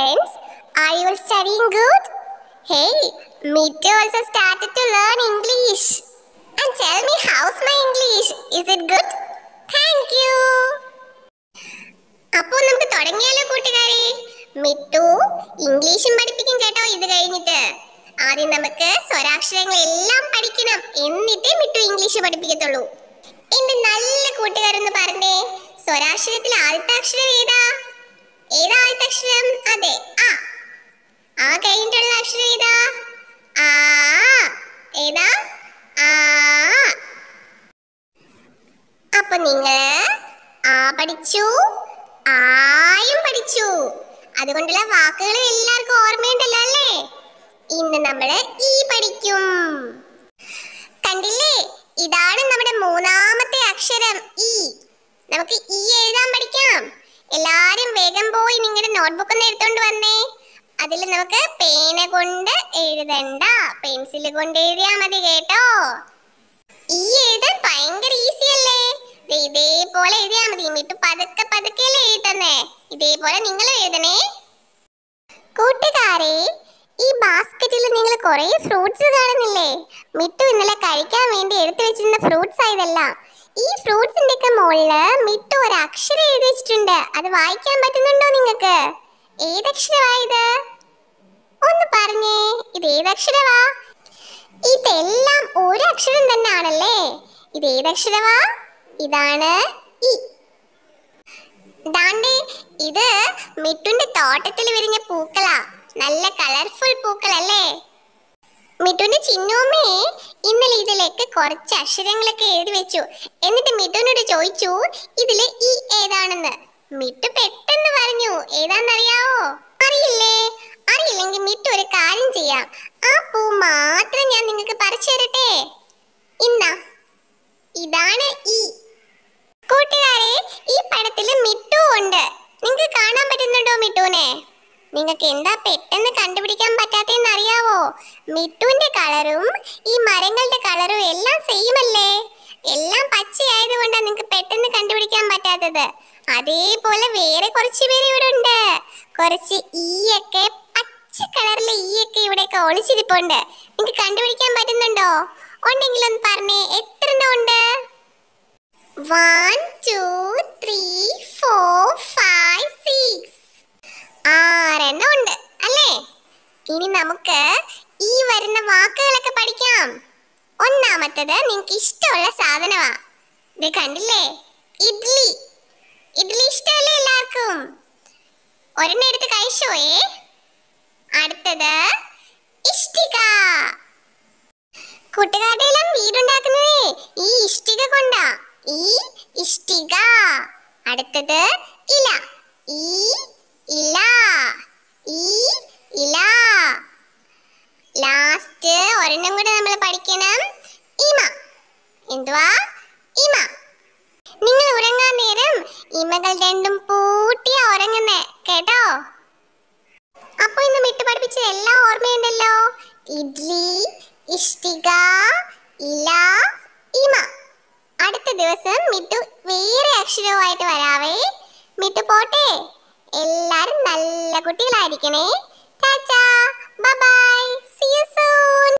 friends. Are you all studying good? Hey, me too also started to learn English. And tell me, how's my English? Is it good? Thank you. അപ്പോൾ നമുക്ക് തുടങ്ങിയാലോ കൂട്ടുകാരെ മിട്ടു ഇംഗ്ലീഷും പഠിപ്പിക്കും കേട്ടോ ഇത് കഴിഞ്ഞിട്ട് ആദ്യം നമുക്ക് സ്വരാക്ഷരങ്ങൾ എല്ലാം പഠിക്കണം എന്നിട്ടേ മിട്ടു ഇംഗ്ലീഷ് പഠിപ്പിക്കത്തുള്ളൂ എന്റെ നല്ല കൂട്ടുകാരെന്ന് പറഞ്ഞേ സ്വരാക്ഷരത്തിൽ ആദ്യത്തെ അക്ഷരം ഏതാ ഏതാ ആദ്യത്തെ അക്ഷരം അതെ ആ ആ കഴിഞ്ഞിട്ടുള്ള അക്ഷരം ഏതാ ആ ഏതാ ആ അപ്പൊ നിങ്ങള് ആ പഠിച്ചു ആയും പഠിച്ചു അതുകൊണ്ടുള്ള വാക്കുകൾ എല്ലാവർക്കും ഓർമ്മയുണ്ടല്ലോ അല്ലേ ഇന്ന് നമ്മള് ഈ പഠിക്കും കണ്ടില്ലേ ഇതാണ് നമ്മുടെ മൂന്നാമത്തെ അക്ഷരം ഇ നമുക്ക് ഈ എഴുതാൻ പഠിക്കാം എല്ലാരും വേഗം പോയി നിങ്ങളുടെ നോട്ട്ബുക്ക് ഒന്ന് എടുത്തോണ്ട് വന്നേ അതിൽ നമുക്ക് പേന കൊണ്ട് എഴുതണ്ട പെൻസിൽ കൊണ്ട് എഴുതിയാ മതി കേട്ടോ ഈ എഴുതാൻ ഭയങ്കര ഈസി അല്ലേ ദേ ഇതേപോലെ എഴുതിയാ മതി മിട്ടു പതുക്കെ പതുക്കെയല്ലേ എഴുതുന്നേ ഇതേപോലെ നിങ്ങൾ എഴുതണേ കൂട്ടുകാരെ ഈ ബാസ്ക്കറ്റിൽ നിങ്ങൾ കുറേ ഫ്രൂട്ട്സ് കാണുന്നില്ലേ മിട്ടു ഇന്നലെ കഴിക്കാൻ വേണ്ടി എടുത്തു വെച്ചിരുന്ന ഫ്രൂട്ട്സ് ആയതെല്ലാം ഈ ഫ്രൂട്ട്സിന്റെ ഒക്കെ മുകളില് മിട്ടു ഒരു അക്ഷരം എഴുതി വെച്ചിട്ടുണ്ട് അത് വായിക്കാൻ പറ്റുന്നുണ്ടോ നിങ്ങൾക്ക് ഏതക്ഷരമാ ഇത് ഒന്ന് പറഞ്ഞേ ഇത് ഏതക്ഷരമാ ഇതെല്ലാം ഒരു അക്ഷരം തന്നെയാണല്ലേ ഇത് ഏതക്ഷരമാ ഇതാണ് ഇ ദാണ്ടേ ഇത് മിട്ടുന്റെ തോട്ടത്തിൽ വിരിഞ്ഞ പൂക്കളാ നല്ല കളർഫുൾ പൂക്കളല്ലേ മിട്ടുന്റെ ചിന്നൂമ്മേ ഇന്നലെ ഇതിലേക്ക് കുറച്ച് അക്ഷരങ്ങളൊക്കെ എഴുതി വെച്ചു എന്നിട്ട് മിട്ടുനോട് ചോദിച്ചു ഇതില് ഈ ഏതാണെന്ന് മിട്ടു പെട്ടെന്ന് പറഞ്ഞു ഏതാന്നറിയാവോ അറിയില്ലേ അറിയില്ലെങ്കിൽ മിട്ടു ഒരു കാര്യം ചെയ്യാം ആ പൂ മാത്രം ഞാൻ നിങ്ങൾക്ക് പറിച്ചു തരട്ടെ ഇന്നാ ഇതാണ് ഈ കൂട്ടുകാരെ ഈ പടത്തിൽ മിട്ടു ഉണ്ട് നിങ്ങൾക്ക് കാണാൻ പറ്റുന്നുണ്ടോ മിട്ടുവിനെ നിങ്ങൾക്ക് എന്താ പെട്ടെന്ന് കണ്ടുപിടിക്കാൻ പറ്റാത്തതെന്ന് അറിയാവോ മിട്ടുവിന്റെ കളറും ഈ മരങ്ങളുടെ കളറും എല്ലാം സെയിം അല്ലേ എല്ലാം പച്ചയായതുകൊണ്ടാണ് നിങ്ങൾക്ക് പെട്ടെന്ന് കണ്ടുപിടിക്കാൻ പറ്റാത്തത് അതേപോലെ വേറെ കുറച്ച് പേര് ഇവിടെ ഉണ്ട് കുറച്ച് ഈയൊക്കെ പച്ച കളറിലെ ഈയൊക്കെ ഇവിടെയൊക്കെ ഒളിച്ചിരിപ്പുണ്ട് നിങ്ങൾക്ക് കണ്ടുപിടിക്കാൻ പറ്റുന്നുണ്ടോ ഉണ്ടെങ്കിൽ ഒന്ന് പറഞ്ഞേ എത്ര എണ്ണം ഉണ്ട് one two three four five six ആറെണ്ണം ഉണ്ട് അല്ലേ ഇനി നമുക്ക് ഈ വരുന്ന വാക്കുകളൊക്കെ പഠിക്കാം ഒന്നാമത്തത് നിങ്ങൾക്ക് ഇഷ്ടമുള്ള സാധനമാ ഇത് കണ്ടില്ലേ ഇഡ്ലി ഇഡ്ലി ഇഷ്ടമല്ലേ എല്ലാവർക്കും ഒരെണ്ണം എടുത്ത് കഴിച്ചോയേ അടുത്തത് ഇഷ്ടിക കൂട്ടുകാരുടെ എല്ലാം വീടുണ്ടാക്കുന്നതേ ഈ ഇഷ്ടിക കൊണ്ടാ ഈ ഇഷ്ടിക അടുത്തത് ഇല ഈ ഇല ഈ ഇല ലാസ്റ്റ് ഒരെണ്ണം കൂടെ നമ്മൾ പഠിക്കണം ഇമ എന്തുവാ ഇമ നിങ്ങൾ ഉറങ്ങാൻ നേരം ഇമകൾ രണ്ടും പൂട്ടിയാ ഉറങ്ങുന്നേ കേട്ടോ അപ്പൊ ഇന്ന് വിട്ടു പഠിപ്പിച്ചത് എല്ലാം ഓർമ്മയുണ്ടല്ലോ ഇഡ്ലി ഇഷ്ടിക ഇല ഇമ അടുത്ത ദിവസം മിട്ടു വേറെ അക്ഷരവുമായിട്ട് വരാവേ മിട്ടു പോട്ടെ എല്ലാരും നല്ല കുട്ടികളായിരിക്കണേ ചാച്ചാ